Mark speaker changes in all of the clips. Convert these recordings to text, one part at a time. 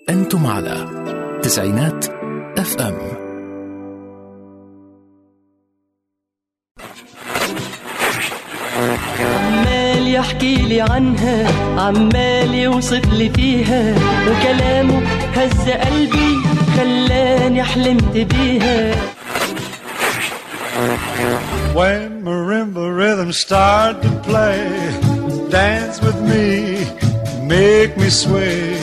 Speaker 1: أنتم على تسعينات اف ام
Speaker 2: عمال يحكي لي عنها عمال يوصف لي فيها وكلامه هز قلبي خلاني حلمت بيها
Speaker 3: When marimba rhythms start to play, dance with me, make me sway.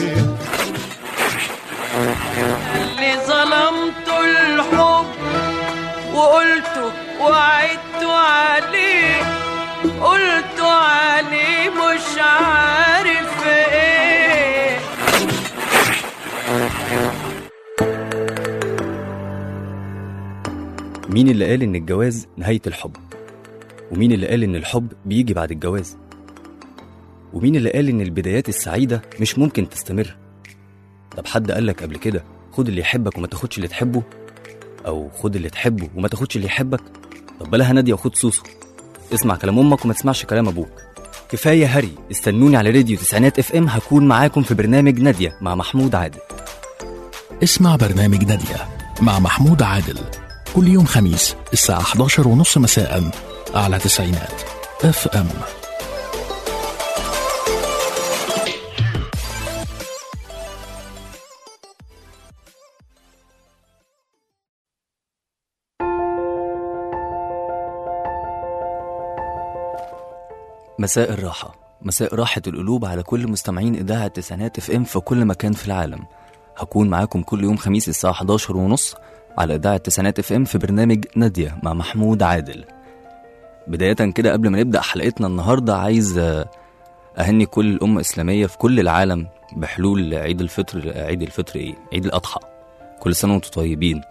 Speaker 2: اللي ظلمت الحب وقلته وعدت عليه قلت عليه مش عارف ايه
Speaker 4: مين اللي قال إن الجواز نهاية الحب؟ ومين اللي قال إن الحب بيجي بعد الجواز؟ ومين اللي قال إن البدايات السعيدة مش ممكن تستمر؟ طب حد قالك قبل كده خد اللي يحبك وما تاخدش اللي تحبه؟ أو خد اللي تحبه وما تاخدش اللي يحبك؟ طب بلاها نادية وخد سوسو اسمع كلام أمك وما تسمعش كلام أبوك كفاية هري استنوني على راديو تسعينات اف ام هكون معاكم في برنامج نادية مع محمود عادل
Speaker 1: اسمع برنامج نادية مع محمود عادل كل يوم خميس الساعة 11 ونص مساء على تسعينات اف ام
Speaker 4: مساء الراحة مساء راحة القلوب على كل مستمعين إذاعة تسعينات اف ام في كل مكان في العالم هكون معاكم كل يوم خميس الساعة 11 ونص على إذاعة تسعينات اف ام في برنامج نادية مع محمود عادل بداية كده قبل ما نبدأ حلقتنا النهاردة عايز آه، أهني كل الأمة الإسلامية في كل العالم بحلول عيد الفطر عيد الفطر إيه؟ عيد الأضحى كل سنة وأنتم طيبين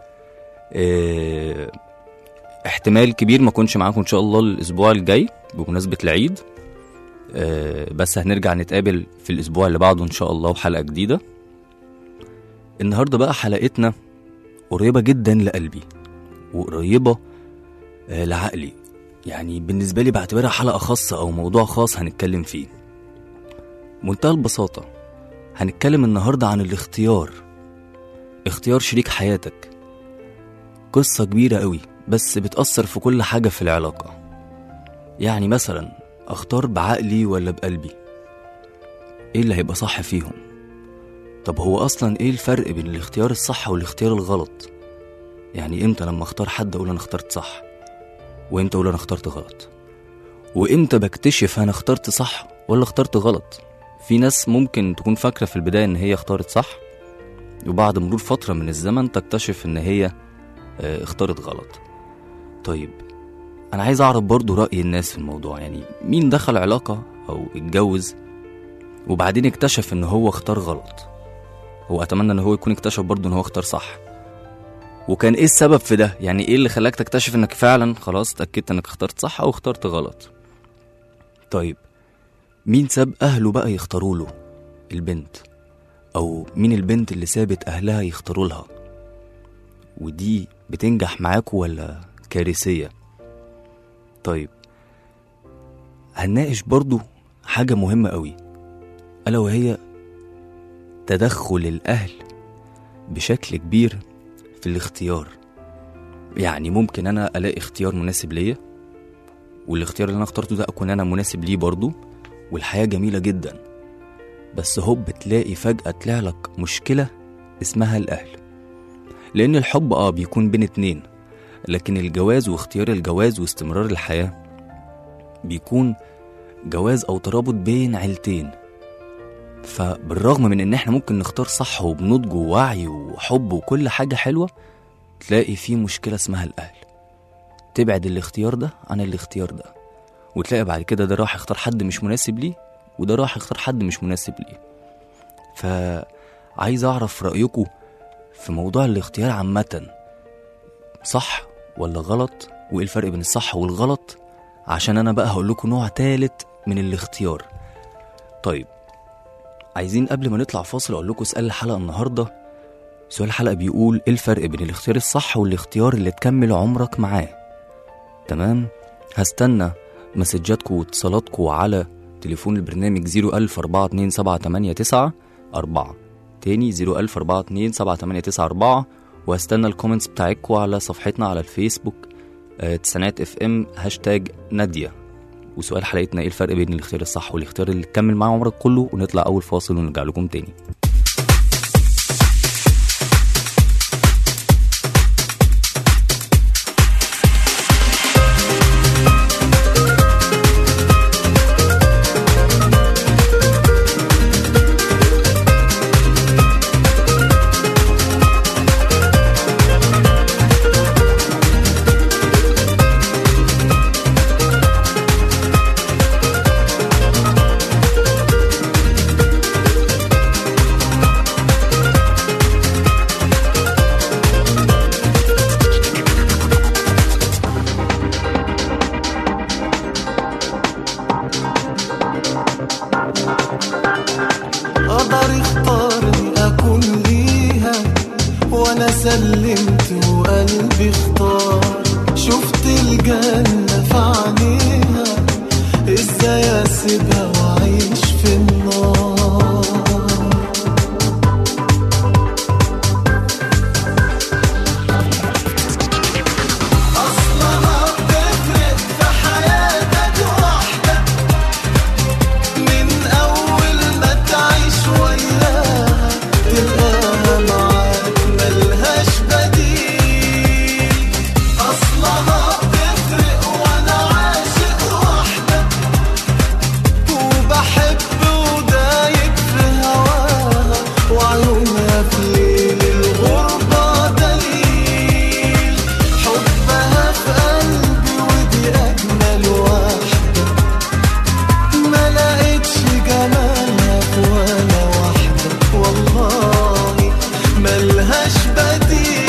Speaker 4: آه، احتمال كبير ما اكونش معاكم ان شاء الله الاسبوع الجاي بمناسبه العيد آه، بس هنرجع نتقابل في الاسبوع اللي بعده ان شاء الله وحلقه جديده النهارده بقى حلقتنا قريبه جدا لقلبي وقريبه آه، لعقلي يعني بالنسبه لي بعتبرها حلقه خاصه او موضوع خاص هنتكلم فيه منتهى البساطه هنتكلم النهارده عن الاختيار اختيار شريك حياتك قصة كبيرة قوي بس بتأثر في كل حاجة في العلاقة يعني مثلا أختار بعقلي ولا بقلبي إيه اللي هيبقى صح فيهم طب هو أصلا إيه الفرق بين الاختيار الصح والاختيار الغلط يعني إمتى لما أختار حد أقول أنا اخترت صح وإمتى أقول أنا اخترت غلط وإمتى بكتشف أنا اخترت صح ولا اخترت غلط في ناس ممكن تكون فاكرة في البداية إن هي اختارت صح وبعد مرور فترة من الزمن تكتشف إن هي آه، اختارت غلط طيب انا عايز اعرف برضو رأي الناس في الموضوع يعني مين دخل علاقة او اتجوز وبعدين اكتشف ان هو اختار غلط هو اتمنى ان هو يكون اكتشف برضو ان هو اختار صح وكان ايه السبب في ده يعني ايه اللي خلاك تكتشف انك فعلا خلاص اتأكدت انك اخترت صح او اخترت غلط طيب مين ساب اهله بقى يختاروا له البنت او مين البنت اللي سابت اهلها يختاروا لها ودي بتنجح معاكوا ولا كارثية طيب هنناقش برضو حاجة مهمة قوي ألا وهي تدخل الأهل بشكل كبير في الاختيار يعني ممكن أنا ألاقي اختيار مناسب ليا والاختيار اللي أنا اخترته ده أكون أنا مناسب ليه برضو والحياة جميلة جدا بس هوب تلاقي فجأة طلع لك مشكلة اسمها الأهل لأن الحب اه بيكون بين اتنين لكن الجواز واختيار الجواز واستمرار الحياة بيكون جواز أو ترابط بين عيلتين فبالرغم من إن احنا ممكن نختار صح وبنضج ووعي وحب وكل حاجة حلوة تلاقي في مشكلة اسمها الأهل تبعد الاختيار ده عن الاختيار ده وتلاقي بعد كده ده راح يختار حد مش مناسب ليه وده راح يختار حد مش مناسب ليه فعايز أعرف رأيكم في موضوع الاختيار عامة صح ولا غلط وايه الفرق بين الصح والغلط عشان انا بقى هقول لكم نوع تالت من الاختيار طيب عايزين قبل ما نطلع فاصل اقول لكم سؤال الحلقه النهارده سؤال الحلقه بيقول ايه الفرق بين الاختيار الصح والاختيار اللي تكمل عمرك معاه تمام هستنى مسجاتكم واتصالاتكم على تليفون البرنامج 010427889 4 تاني 01042 7894 وهستنى الكومنتس بتاعتكم على صفحتنا على الفيسبوك آه، تسعينات اف ام هاشتاج نادية وسؤال حلقتنا ايه الفرق بين الاختيار الصح والاختيار اللي تكمل معاه عمرك كله ونطلع اول فاصل ونرجع لكم تاني
Speaker 5: قدر اختارني اكون ليها وانا سلمت وقلبي اختار شفت الجنة في عينيها ازاي اسيبها واعيش في النار اصلا بتفرق في حياتك وحدك من أول ما تعيش وياها تلقاها معاك ملهاش بديل أصلها بتفرق وأنا عاشق وحدك وبحب ودايق في هواها وعيونها في ليل الغربة دليل حبها في قلبي ودي أجمل واحدة ما لقيتش جمالها في ولا واحدة والله ملهاش بديل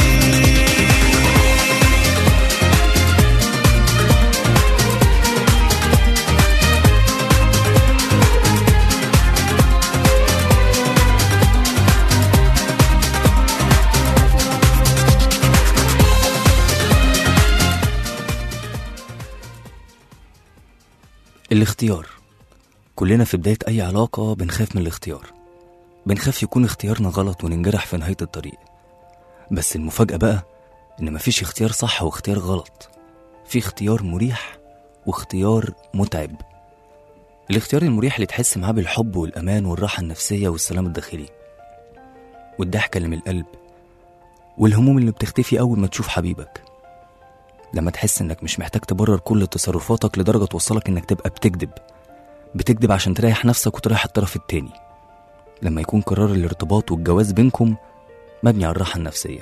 Speaker 4: الاختيار كلنا في بداية أي علاقة بنخاف من الاختيار بنخاف يكون اختيارنا غلط وننجرح في نهاية الطريق بس المفاجأة بقى إن مفيش اختيار صح واختيار غلط في اختيار مريح واختيار متعب الاختيار المريح اللي تحس معاه بالحب والأمان والراحة النفسية والسلام الداخلي والضحكة اللي من القلب والهموم اللي بتختفي أول ما تشوف حبيبك لما تحس إنك مش محتاج تبرر كل تصرفاتك لدرجة توصلك إنك تبقى بتكذب بتكذب عشان تريح نفسك وتريح الطرف التاني لما يكون قرار الارتباط والجواز بينكم مبني على الراحة النفسية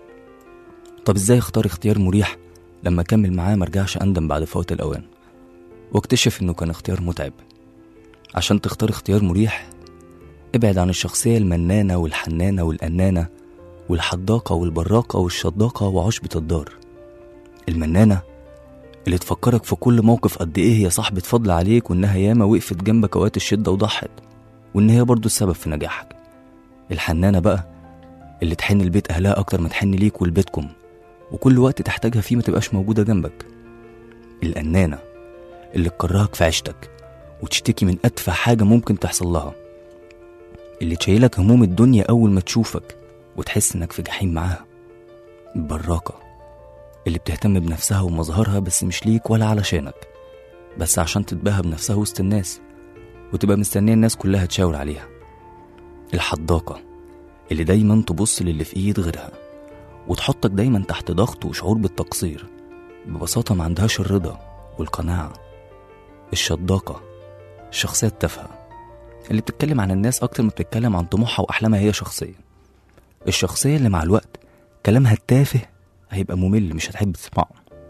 Speaker 4: طب ازاي اختار اختيار مريح لما اكمل معاه مرجعش اندم بعد فوات الاوان واكتشف انه كان اختيار متعب عشان تختار اختيار مريح ابعد عن الشخصية المنانة والحنانة والأنانة والحداقة والبراقة والشداقة وعشبة الدار المنانة اللي تفكرك في كل موقف قد ايه هي صاحبة فضل عليك وانها ياما وقفت جنبك اوقات الشدة وضحت وان هي برضو السبب في نجاحك الحنانة بقى اللي تحن لبيت اهلها اكتر ما تحن ليك ولبيتكم وكل وقت تحتاجها فيه ما تبقاش موجودة جنبك الأنانة اللي تكرهك في عيشتك وتشتكي من أدفع حاجة ممكن تحصل لها اللي تشيلك هموم الدنيا أول ما تشوفك وتحس إنك في جحيم معاها البراقة اللي بتهتم بنفسها ومظهرها بس مش ليك ولا علشانك بس عشان تتباهى بنفسها وسط الناس وتبقى مستنية الناس كلها تشاور عليها الحداقة اللي دايما تبص للي في ايد غيرها وتحطك دايما تحت ضغط وشعور بالتقصير ببساطة ما عندهاش الرضا والقناعة الشداقة الشخصية التافهة اللي بتتكلم عن الناس أكتر ما بتتكلم عن طموحها وأحلامها هي شخصيا الشخصية اللي مع الوقت كلامها التافه هيبقى ممل مش هتحب تسمعه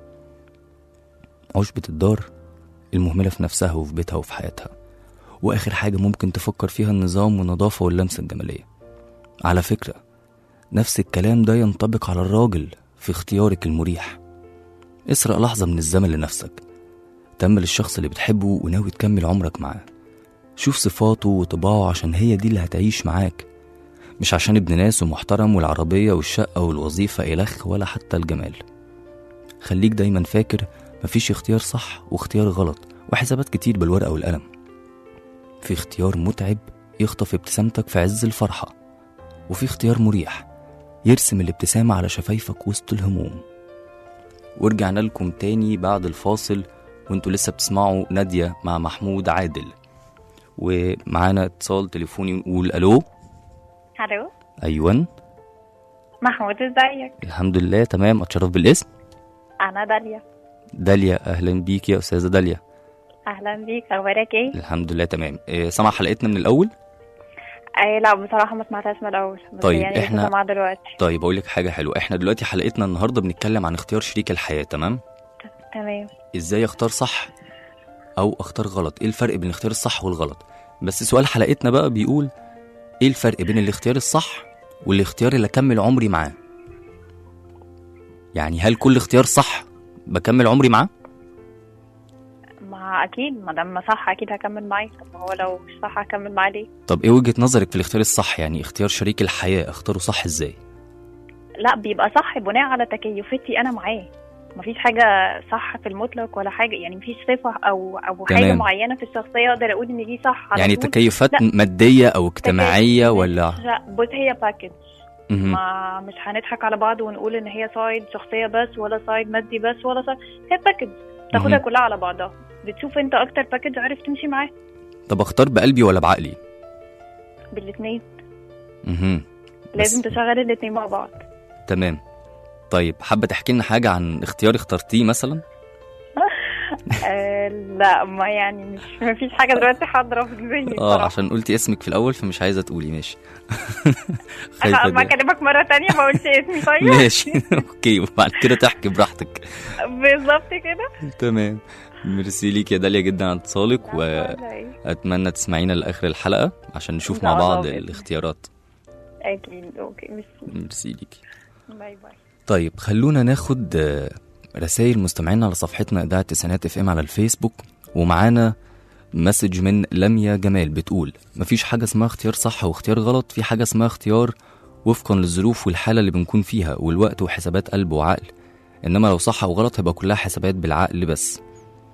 Speaker 4: عشبة الدار المهملة في نفسها وفي بيتها وفي حياتها وآخر حاجة ممكن تفكر فيها النظام والنظافة واللمسة الجمالية على فكرة نفس الكلام ده ينطبق على الراجل في اختيارك المريح اسرق لحظة من الزمن لنفسك تأمل الشخص اللي بتحبه وناوي تكمل عمرك معاه شوف صفاته وطباعه عشان هي دي اللي هتعيش معاك مش عشان ابن ناس ومحترم والعربية والشقة والوظيفة إلخ ولا حتى الجمال خليك دايما فاكر مفيش اختيار صح واختيار غلط وحسابات كتير بالورقة والقلم في اختيار متعب يخطف ابتسامتك في عز الفرحة وفي اختيار مريح يرسم الابتسامة على شفايفك وسط الهموم ورجعنا لكم تاني بعد الفاصل وانتوا لسه بتسمعوا نادية مع محمود عادل ومعانا اتصال تليفوني نقول الو
Speaker 6: الو
Speaker 4: ايوان
Speaker 6: محمود ازيك
Speaker 4: الحمد لله تمام اتشرف بالاسم
Speaker 6: انا داليا
Speaker 4: داليا اهلا بيك يا استاذه داليا
Speaker 6: اهلا بيك اخبارك ايه
Speaker 4: الحمد لله تمام إيه سمع حلقتنا من الاول
Speaker 6: اي لا بصراحه ما سمعتهاش من الاول بس
Speaker 4: طيب،
Speaker 6: يعني
Speaker 4: إحنا-
Speaker 6: مع دلوقتي
Speaker 4: طيب اقول لك حاجه حلوه احنا دلوقتي حلقتنا النهارده بنتكلم عن اختيار شريك الحياه تمام
Speaker 6: تمام
Speaker 4: ازاي اختار صح او اختار غلط ايه الفرق بين الاختيار الصح والغلط بس سؤال حلقتنا بقى بيقول ايه الفرق بين الاختيار الصح والاختيار اللي اكمل عمري معاه يعني هل كل اختيار صح بكمل عمري معاه
Speaker 6: ما اكيد ما دام صح اكيد هكمل معاه طب ما هو لو مش صح هكمل معاه ليه
Speaker 4: طب ايه وجهه نظرك في الاختيار الصح يعني اختيار شريك الحياه اختاره صح ازاي
Speaker 6: لا بيبقى صح بناء على تكيفتي انا معاه مفيش حاجة صح في المطلق ولا حاجة يعني مفيش صفة أو أو حاجة
Speaker 4: تمام.
Speaker 6: معينة في الشخصية أقدر أقول إن دي صح على
Speaker 4: يعني
Speaker 6: طول.
Speaker 4: تكيفات
Speaker 6: لا.
Speaker 4: ماديه او اجتماعيه
Speaker 6: تكيف-
Speaker 4: ولا
Speaker 6: لا بص هي باكج
Speaker 4: مهم.
Speaker 6: ما مش هنضحك على بعض ونقول ان هي سايد شخصيه بس ولا سايد مادي بس ولا سايد هي باكج تاخدها
Speaker 4: مهم.
Speaker 6: كلها على بعضها بتشوف انت اكتر باكج عارف تمشي معاه
Speaker 4: طب اختار بقلبي ولا بعقلي
Speaker 6: بالاثنين
Speaker 4: مهم.
Speaker 6: لازم
Speaker 4: بس-
Speaker 6: تشغل الاثنين مع بعض
Speaker 4: تمام طيب حابه تحكي لنا حاجه عن اختيار اخترتيه مثلا
Speaker 6: آه لا ما يعني مش ما فيش حاجه دلوقتي حاضره في ذهني
Speaker 4: اه
Speaker 6: بصراحة.
Speaker 4: عشان قلتي اسمك في الاول فمش عايزه تقولي ماشي
Speaker 6: أنا
Speaker 4: خايفه
Speaker 6: ما
Speaker 4: جدا.
Speaker 6: اكلمك مره تانية ما قلتش اسمي طيب
Speaker 4: ماشي اوكي وبعد كده تحكي براحتك
Speaker 6: بالظبط كده
Speaker 4: تمام ميرسي ليك يا داليا جدا على اتصالك
Speaker 6: ولا إيه؟
Speaker 4: واتمنى تسمعينا لاخر الحلقه عشان نشوف
Speaker 6: إن
Speaker 4: مع
Speaker 6: شاء الله
Speaker 4: بعض
Speaker 6: بإذن الله.
Speaker 4: الاختيارات
Speaker 6: اكيد اوكي مش
Speaker 4: ميرسي ليكي
Speaker 6: باي باي
Speaker 4: طيب خلونا ناخد آه، رسائل مستمعينا على صفحتنا إذاعة تسعينات اف ام على الفيسبوك ومعانا مسج من لميا جمال بتقول مفيش حاجة اسمها اختيار صح واختيار غلط في حاجة اسمها اختيار وفقا للظروف والحالة اللي بنكون فيها والوقت وحسابات قلب وعقل إنما لو صح أو غلط هيبقى كلها حسابات بالعقل بس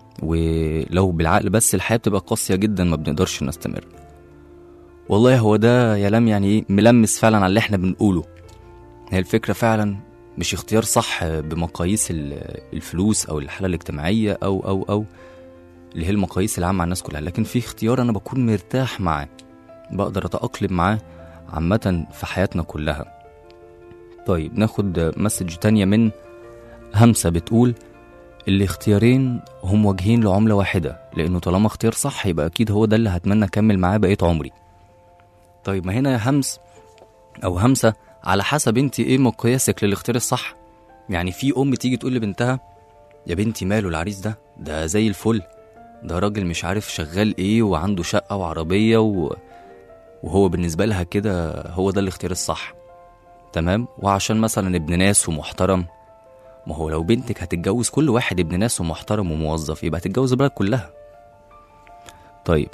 Speaker 4: ولو بالعقل بس الحياة بتبقى قاسية جدا ما بنقدرش نستمر والله هو ده يا لم يعني ايه ملمس فعلا على اللي احنا بنقوله هي الفكرة فعلا مش اختيار صح بمقاييس ال- الفلوس او الحاله الاجتماعيه او او او اللي هي المقاييس العامه على الناس كلها لكن في اختيار انا بكون مرتاح معاه بقدر اتاقلم معاه عامه في حياتنا كلها طيب ناخد مسج تانية من همسة بتقول الاختيارين هم وجهين لعملة واحدة لأنه طالما اختيار صح يبقى أكيد هو ده اللي هتمنى أكمل معاه بقية عمري طيب ما هنا يا همس أو همسة على حسب انت ايه مقياسك للاختيار الصح يعني في ام تيجي تقول لبنتها يا بنتي ماله العريس ده ده زي الفل ده راجل مش عارف شغال ايه وعنده شقه وعربيه و... وهو بالنسبه لها كده هو ده الاختيار الصح تمام وعشان مثلا ابن ناس ومحترم ما هو لو بنتك هتتجوز كل واحد ابن ناس ومحترم وموظف يبقى هتتجوز البلد كلها طيب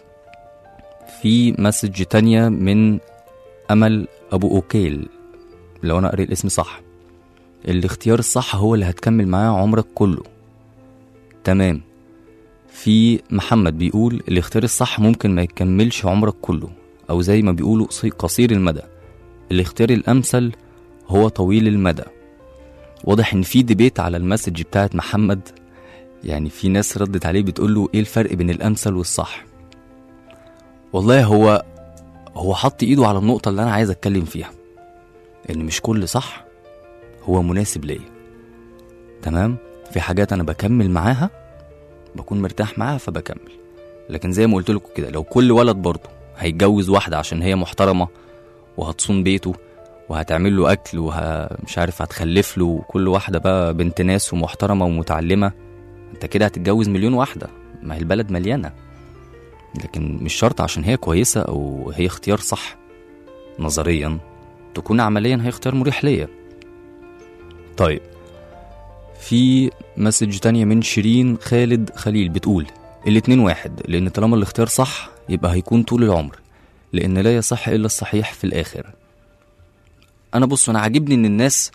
Speaker 4: في مسج تانية من أمل أبو أوكيل لو أنا قريت الاسم صح الاختيار الصح هو اللي هتكمل معاه عمرك كله تمام في محمد بيقول الاختيار الصح ممكن ما يكملش عمرك كله أو زي ما بيقولوا قصي- قصير المدى الاختيار الأمثل هو طويل المدى واضح إن في ديبيت على المسج بتاعت محمد يعني في ناس ردت عليه بتقول له ايه الفرق بين الأمثل والصح والله هو هو حط ايده على النقطة اللي أنا عايز أتكلم فيها إن مش كل صح هو مناسب ليا تمام في حاجات أنا بكمل معاها بكون مرتاح معاها فبكمل لكن زي ما قلت لكم كده لو كل ولد برضه هيتجوز واحدة عشان هي محترمة وهتصون بيته وهتعمل له أكل ومش عارف هتخلف له وكل واحدة بقى بنت ناس ومحترمة ومتعلمة أنت كده هتتجوز مليون واحدة ما هي البلد مليانة لكن مش شرط عشان هي كويسة أو هي اختيار صح نظريا تكون عمليا هي اختيار مريح ليا طيب في مسج تانية من شيرين خالد خليل بتقول الاتنين واحد لأن طالما الاختيار صح يبقى هيكون طول العمر لأن لا يصح إلا الصحيح في الآخر أنا بص أنا عاجبني إن الناس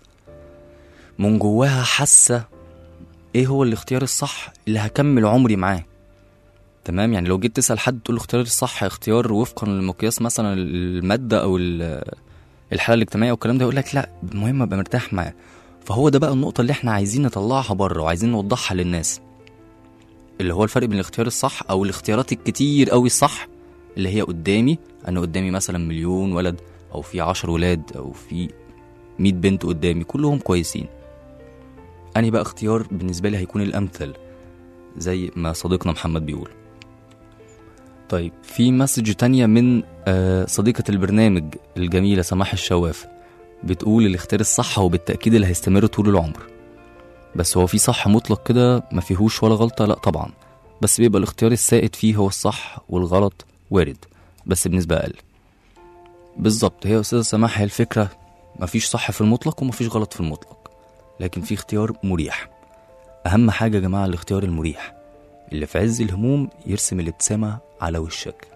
Speaker 4: من جواها حاسة إيه هو الاختيار الصح اللي هكمل عمري معاه تمام يعني لو جيت تسأل حد تقول له الاختيار الصح اختيار وفقا لمقياس مثلا المادة أو ال- الحاله الاجتماعيه والكلام ده يقول لك لا المهم ابقى مرتاح معاه فهو ده بقى النقطه اللي احنا عايزين نطلعها بره وعايزين نوضحها للناس اللي هو الفرق بين الاختيار الصح او الاختيارات الكتير قوي الصح اللي هي قدامي انا قدامي مثلا مليون ولد او في عشر ولاد او في مية بنت قدامي كلهم كويسين اني بقى اختيار بالنسبه لي هيكون الامثل زي ما صديقنا محمد بيقول طيب في مسج تانية من آه، صديقة البرنامج الجميلة سماح الشواف بتقول الاختيار الصح هو بالتأكيد اللي هيستمر طول العمر بس هو في صح مطلق كده ما فيهوش ولا غلطة لا طبعا بس بيبقى الاختيار السائد فيه هو الصح والغلط وارد بس بنسبة أقل بالظبط هي أستاذة سماح هي الفكرة مفيش صح في المطلق ومفيش غلط في المطلق لكن في اختيار مريح أهم حاجة يا جماعة الاختيار المريح اللي في عز الهموم يرسم الابتسامة على وشك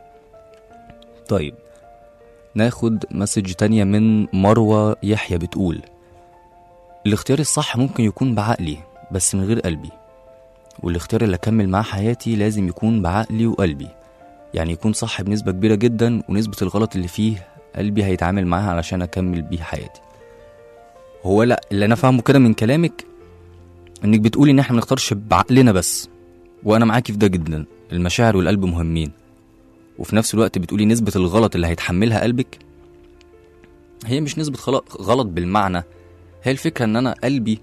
Speaker 4: طيب ناخد مسج تانية من مروة يحيى بتقول الاختيار الصح ممكن يكون بعقلي بس من غير قلبي والاختيار اللي أكمل معاه حياتي لازم يكون بعقلي وقلبي يعني يكون صح بنسبة كبيرة جدا ونسبة الغلط اللي فيه قلبي هيتعامل معاها علشان أكمل بيه حياتي هو لا اللي أنا فاهمه كده من كلامك إنك بتقولي إن إحنا منختارش بعقلنا بس وأنا معاكي في ده جدا المشاعر والقلب مهمين وفي نفس الوقت بتقولي نسبة الغلط اللي هيتحملها قلبك هي مش نسبة خلق- غلط بالمعنى هي الفكرة إن أنا قلبي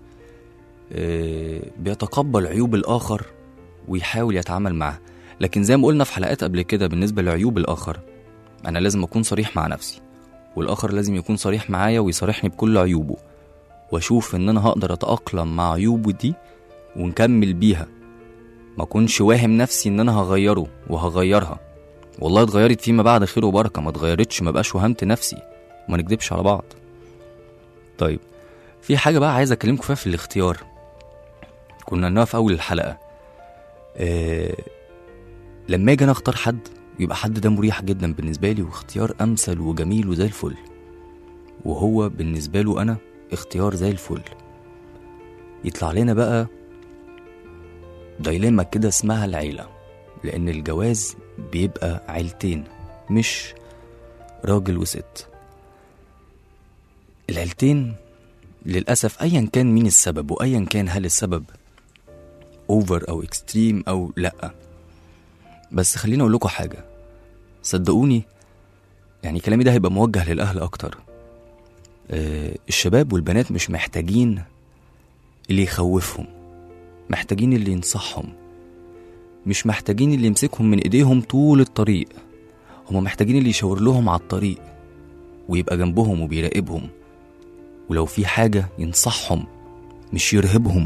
Speaker 4: آه، بيتقبل عيوب الآخر ويحاول يتعامل معاها لكن زي ما قلنا في حلقات قبل كده بالنسبة لعيوب الآخر أنا لازم أكون صريح مع نفسي والآخر لازم يكون صريح معايا ويصارحني بكل عيوبه وأشوف إن أنا هقدر أتأقلم مع عيوبه دي ونكمل بيها ما أكونش واهم نفسي إن أنا هغيره وهغيرها والله اتغيرت فيما بعد خير وبركة ما اتغيرتش ما بقاش وهمت نفسي وما نكدبش على بعض طيب في حاجة بقى عايز أكلمكم فيها في الاختيار كنا قلناها في أول الحلقة آه لما أجي أنا أختار حد يبقى حد ده مريح جدا بالنسبة لي واختيار أمثل وجميل وزي الفل وهو بالنسبة له أنا اختيار زي الفل يطلع لنا بقى دايلما كده اسمها العيلة لأن الجواز بيبقى عيلتين مش راجل وست العيلتين للأسف أيا كان مين السبب وأيا كان هل السبب أوفر أو إكستريم أو لأ بس خليني أقول لكم حاجة صدقوني يعني كلامي ده هيبقى موجه للأهل أكتر آه الشباب والبنات مش محتاجين اللي يخوفهم محتاجين اللي ينصحهم مش محتاجين اللي يمسكهم من ايديهم طول الطريق هما محتاجين اللي يشاور لهم على الطريق ويبقى جنبهم وبيراقبهم ولو في حاجة ينصحهم مش يرهبهم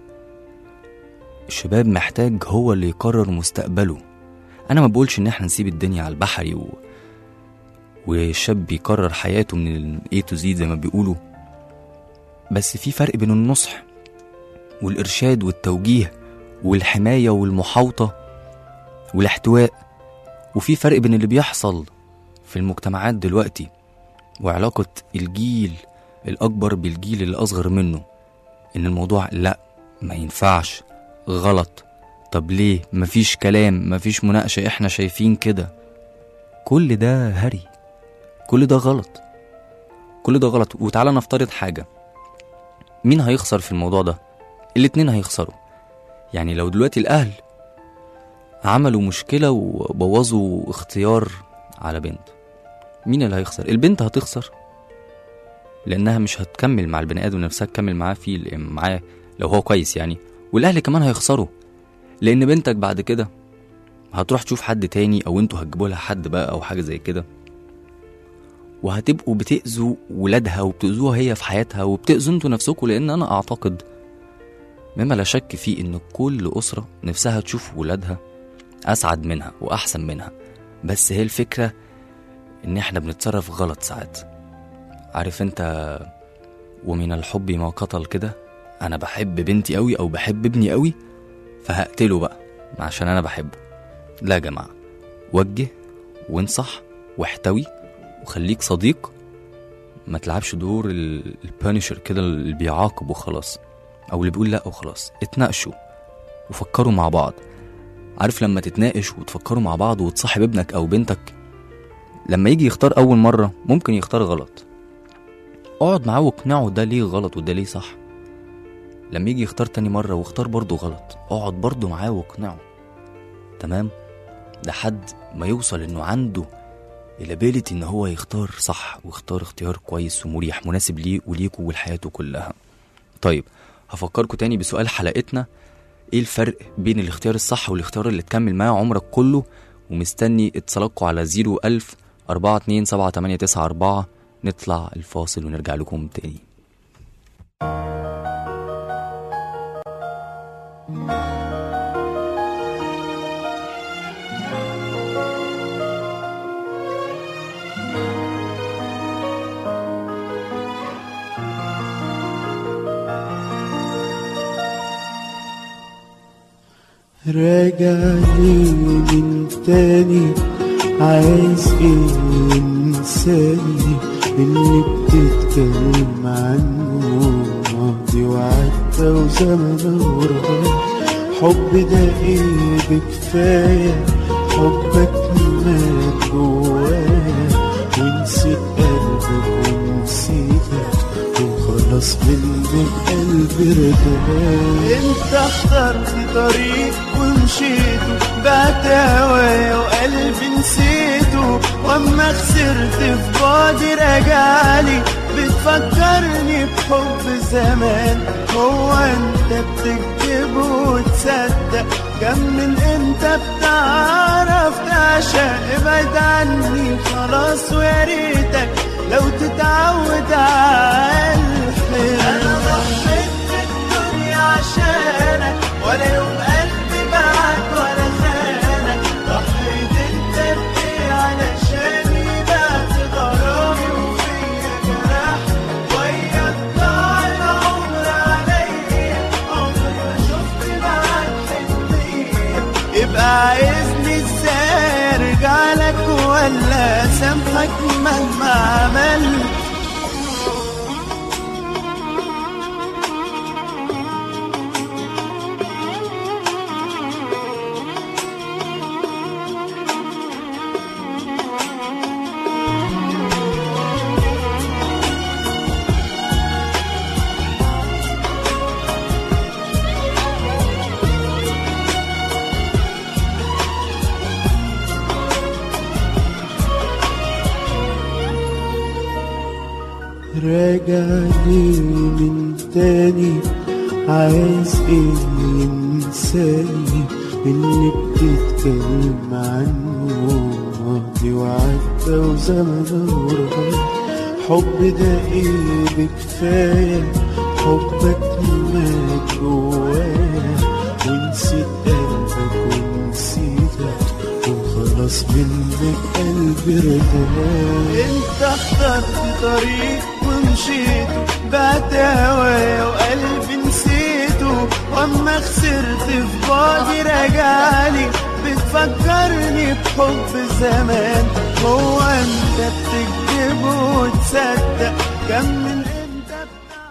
Speaker 4: الشباب محتاج هو اللي يقرر مستقبله انا ما بقولش ان احنا نسيب الدنيا على البحري و... والشاب يقرر حياته من ال A to Z زي ما بيقولوا بس في فرق بين النصح والإرشاد والتوجيه والحماية والمحاوطة والاحتواء وفي فرق بين اللي بيحصل في المجتمعات دلوقتي وعلاقة الجيل الأكبر بالجيل اللي أصغر منه إن الموضوع لأ ما ينفعش غلط طب ليه مفيش كلام مفيش مناقشة إحنا شايفين كده كل ده هري كل ده غلط كل ده غلط وتعالى نفترض حاجة مين هيخسر في الموضوع ده الاتنين هيخسروا يعني لو دلوقتي الأهل عملوا مشكلة وبوظوا اختيار على بنت مين اللي هيخسر البنت هتخسر لأنها مش هتكمل مع البني آدم نفسها تكمل معاه في معاه لو هو كويس يعني والأهل كمان هيخسروا لأن بنتك بعد كده هتروح تشوف حد تاني أو انتوا هتجيبوا لها حد بقى أو حاجة زي كده وهتبقوا بتأذوا ولادها وبتأذوها هي في حياتها وبتأذوا انتوا نفسكم لأن أنا أعتقد مما لا شك فيه إن كل أسرة نفسها تشوف ولادها أسعد منها وأحسن منها بس هي الفكرة إن إحنا بنتصرف غلط ساعات عارف أنت ومن الحب ما قتل كده أنا بحب بنتي أوي أو بحب ابني أوي فهقتله بقى عشان أنا بحبه لا يا جماعة وجه وانصح واحتوي وخليك صديق ما تلعبش دور البانشر كده اللي بيعاقب وخلاص او اللي بيقول لا وخلاص اتناقشوا وفكروا مع بعض عارف لما تتناقش وتفكروا مع بعض وتصاحب ابنك او بنتك لما يجي يختار اول مره ممكن يختار غلط اقعد معاه واقنعه ده ليه غلط وده ليه صح لما يجي يختار تاني مرة واختار برضه غلط اقعد برضه معاه واقنعه تمام لحد ما يوصل انه عنده الابيليتي ان هو يختار صح ويختار اختيار كويس ومريح مناسب ليه وليكوا ولحياته كلها طيب هفكركم تاني بسؤال حلقتنا ايه الفرق بين الاختيار الصح والاختيار اللي تكمل معاه عمرك كله ومستني اتصالاتكم على 01000 427 نطلع الفاصل ونرجع لكم تاني
Speaker 5: راجع لي من تاني عايز ايه انساني اللي بتتكلم عنه ماضي وعدى وزمن وراح حب ده ايه بكفاية حبك مات جوايا ونسيت قلبك ونسيتك وخلاص منك قلبي ارتاح انت اخترت طريق ومشيته بعت هوايا وقلبي نسيته واما خسرت في بعدي رجعلي بتفكرني بحب زمان هو انت بتكذب وتصدق كم من انت بتعرف تعشق ابعد عني خلاص ويا ريتك لو تتعود على الحلم انا ضحيت في الدنيا عشانك ولا يوم قلبي معاك ولا خانك ضحيت انت بايه علشاني بعت غرامي وفيا جراح وياك ضاع العمر عليا عمري ما شفت معاك حنية يبقى عايزني ازاي ارجع لك ولا سامحك مهما عملت راجع لي من تاني عايز ايه ينساني اللي بتتكلم عنه ماضي وعدى وزمن وراح حب ده ايه بكفاية حبك مات جوايا ونسيت قلبك ونسيتك وخلاص منك قلبي ارتاح انت اخترت طريق ومشيت بعت هوايا وقلبي نسيته واما خسرت في بعدي رجعلي بتفكرني بحب زمان هو انت بتكذب وتصدق كم من انت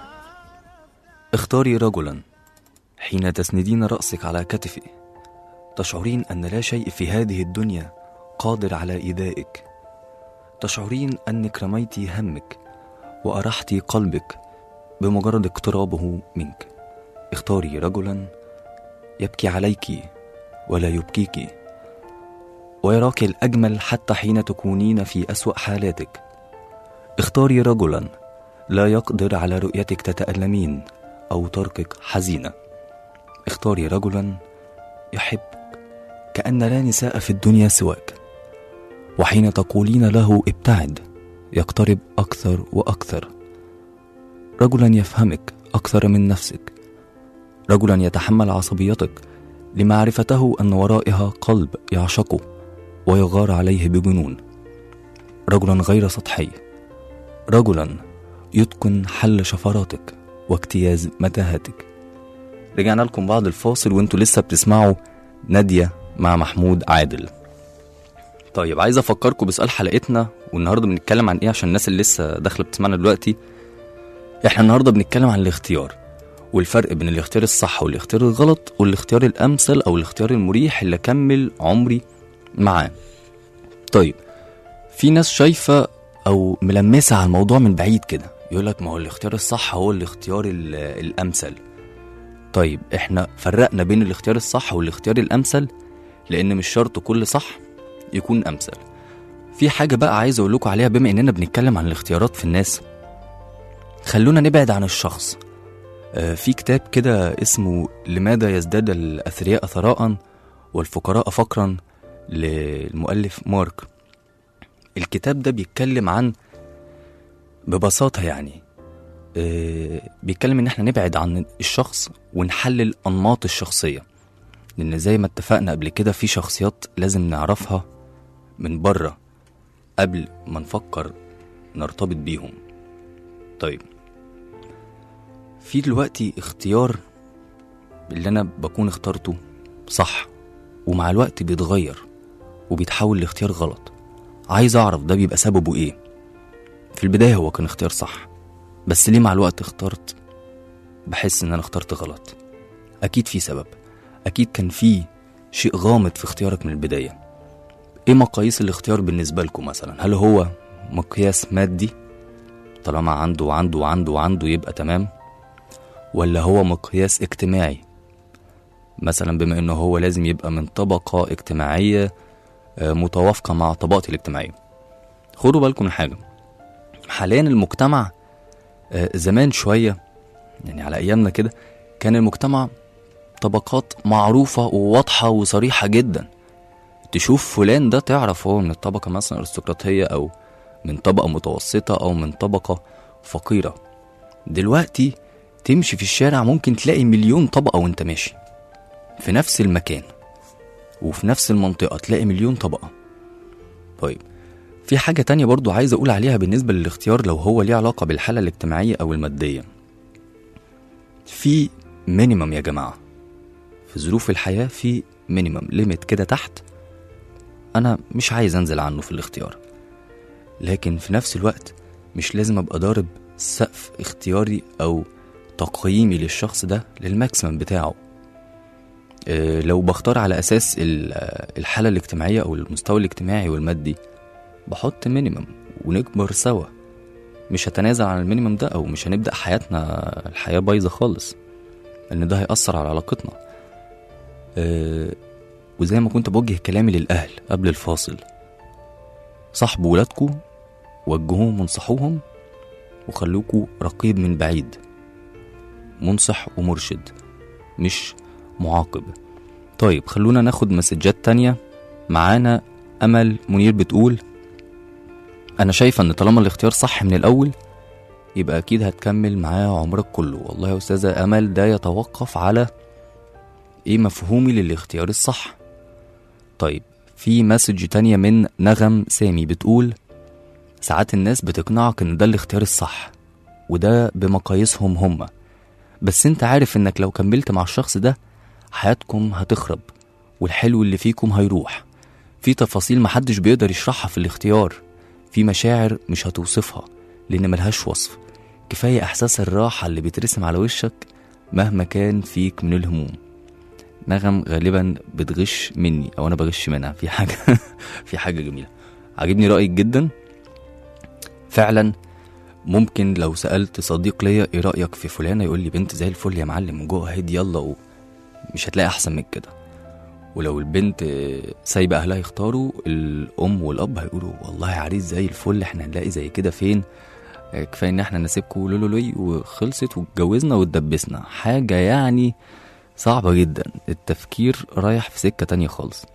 Speaker 4: اختاري رجلا حين تسندين رأسك على كتفي تشعرين أن لا شيء في هذه الدنيا قادر على إيذائك تشعرين أنك رميت همك وأرحت قلبك بمجرد اقترابه منك اختاري رجلا يبكي عليك ولا يبكيك ويراك الأجمل حتى حين تكونين في أسوأ حالاتك اختاري رجلا لا يقدر على رؤيتك تتألمين أو تركك حزينة اختاري رجلا يحبك كأن لا نساء في الدنيا سواك وحين تقولين له ابتعد يقترب أكثر وأكثر رجلا يفهمك أكثر من نفسك رجلا يتحمل عصبيتك لمعرفته أن ورائها قلب يعشقه ويغار عليه بجنون رجلا غير سطحي رجلا يتقن حل شفراتك واجتياز متاهتك رجعنا لكم بعد الفاصل وانتوا لسه بتسمعوا نادية مع محمود عادل طيب عايز افكركم بسؤال حلقتنا والنهارده بنتكلم عن ايه عشان الناس اللي لسه داخله بتسمعنا دلوقتي احنا النهارده بنتكلم عن الاختيار والفرق بين الاختيار الصح والاختيار الغلط والاختيار الامثل او الاختيار المريح اللي اكمل عمري معاه طيب في ناس شايفه او ملمسه على الموضوع من بعيد كده يقول لك ما هو الاختيار الصح هو الاختيار ال- الامثل طيب احنا فرقنا بين الاختيار الصح والاختيار الامثل لان مش شرط كل صح يكون امثل في حاجه بقى عايز اقول لكم عليها بما اننا بنتكلم عن الاختيارات في الناس خلونا نبعد عن الشخص آه، في كتاب كده اسمه لماذا يزداد الاثرياء ثراء والفقراء فقرا للمؤلف مارك الكتاب ده بيتكلم عن ببساطة يعني آه، بيتكلم ان احنا نبعد عن الشخص ونحلل انماط الشخصية لان زي ما اتفقنا قبل كده في شخصيات لازم نعرفها من بره قبل ما نفكر نرتبط بيهم طيب في دلوقتي اختيار اللي انا بكون اخترته صح ومع الوقت بيتغير وبيتحول لاختيار غلط عايز اعرف ده بيبقى سببه ايه في البداية هو كان اختيار صح بس ليه مع الوقت اخترت بحس ان انا اخترت غلط اكيد في سبب اكيد كان في شيء غامض في اختيارك من البداية ايه مقاييس الاختيار بالنسبة لكم مثلا هل هو مقياس مادي طالما عنده وعنده وعنده وعنده يبقى تمام ولا هو مقياس اجتماعي مثلا بما انه هو لازم يبقى من طبقة اجتماعية آه، متوافقة مع طبقتي الاجتماعية خدوا بالكم من حاجة حاليا المجتمع آه، زمان شوية يعني على أيامنا كده كان المجتمع طبقات معروفة وواضحة وصريحة جدا تشوف فلان ده تعرف هو من الطبقة مثلا الأرستقراطية أو من طبقة متوسطة أو من طبقة فقيرة دلوقتي تمشي في الشارع ممكن تلاقي مليون طبقة وانت ماشي في نفس المكان وفي نفس المنطقة تلاقي مليون طبقة طيب في حاجة تانية برضو عايز أقول عليها بالنسبة للاختيار لو هو ليه علاقة بالحالة الاجتماعية أو المادية في مينيمم يا جماعة في ظروف الحياة في مينيمم ليميت كده تحت أنا مش عايز أنزل عنه في الاختيار لكن في نفس الوقت مش لازم أبقى ضارب سقف اختياري أو تقييمي للشخص ده للماكسيمم بتاعه آه، لو بختار على أساس ال- آه، الحالة الاجتماعية أو المستوى الاجتماعي والمادي بحط مينيمم ونكبر سوا مش هتنازل عن المينيمم ده أو مش هنبدأ حياتنا الحياة بايظة خالص لأن ده هيأثر على علاقتنا آه، وزي ما كنت بوجه كلامي للأهل قبل الفاصل صاحبوا ولادكم وجهوهم وانصحوهم وخلوكوا رقيب من بعيد منصح ومرشد مش معاقب طيب خلونا ناخد مسجات تانية معانا أمل منير بتقول أنا شايفة إن طالما الاختيار صح من الأول يبقى أكيد هتكمل معاه عمرك كله والله يا أستاذة أمل ده يتوقف على إيه مفهومي للاختيار الصح طيب في مسج تانية من نغم سامي بتقول ساعات الناس بتقنعك إن ده الاختيار الصح وده بمقاييسهم هما بس انت عارف انك لو كملت مع الشخص ده حياتكم هتخرب والحلو اللي فيكم هيروح في تفاصيل محدش بيقدر يشرحها في الاختيار في مشاعر مش هتوصفها لان ملهاش وصف كفاية احساس الراحة اللي بيترسم على وشك مهما كان فيك من الهموم نغم غالبا بتغش مني او انا بغش منها في حاجة في حاجة جميلة عجبني رأيك جدا فعلا ممكن لو سألت صديق ليا ايه رأيك في فلانة يقول لي بنت زي الفل يا معلم جو اهيد يلا و... مش هتلاقي احسن من كده ولو البنت آه، سايبه اهلها يختاروا الام والاب هيقولوا والله عريس زي الفل احنا هنلاقي زي كده فين آه، كفايه ان احنا نسيبكوا لولولي وخلصت واتجوزنا واتدبسنا حاجه يعني صعبه جدا التفكير رايح في سكه تانية خالص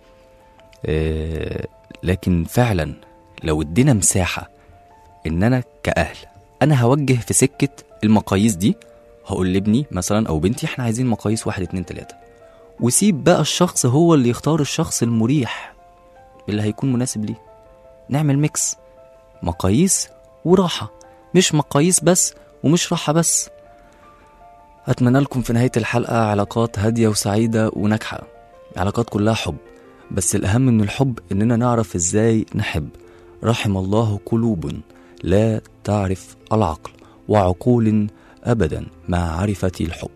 Speaker 4: آه، لكن فعلا لو ادينا مساحه ان انا كاهل انا هوجه في سكه المقاييس دي هقول لابني مثلا او بنتي احنا عايزين مقاييس واحد اتنين تلاته وسيب بقى الشخص هو اللي يختار الشخص المريح اللي هيكون مناسب ليه نعمل ميكس مقاييس وراحة مش مقاييس بس ومش راحة بس أتمنى لكم في نهاية الحلقة علاقات هادية وسعيدة وناجحة علاقات كلها حب بس الأهم من الحب إننا نعرف إزاي نحب رحم الله قلوب لا تعرف العقل وعقول أبدا ما عرفت الحب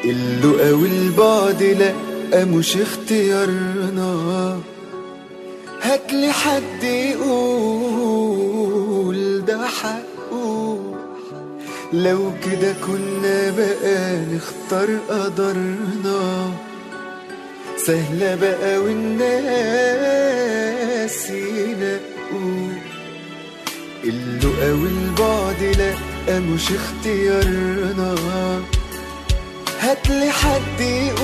Speaker 5: اللقا والبعد لأ مش اختيارنا هاتلي حد يقول ده حقه لو كده كنا بقى نختار قدرنا سهلة بقى والناس ينقوا اللقا والبعد لأ مش اختيارنا هاتلي حد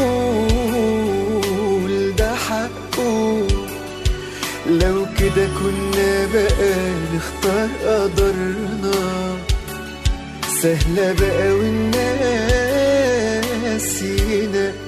Speaker 5: يقول ده حقه لو كده كنا بقى نختار قدرنا سهلة بقى والناس ينقوا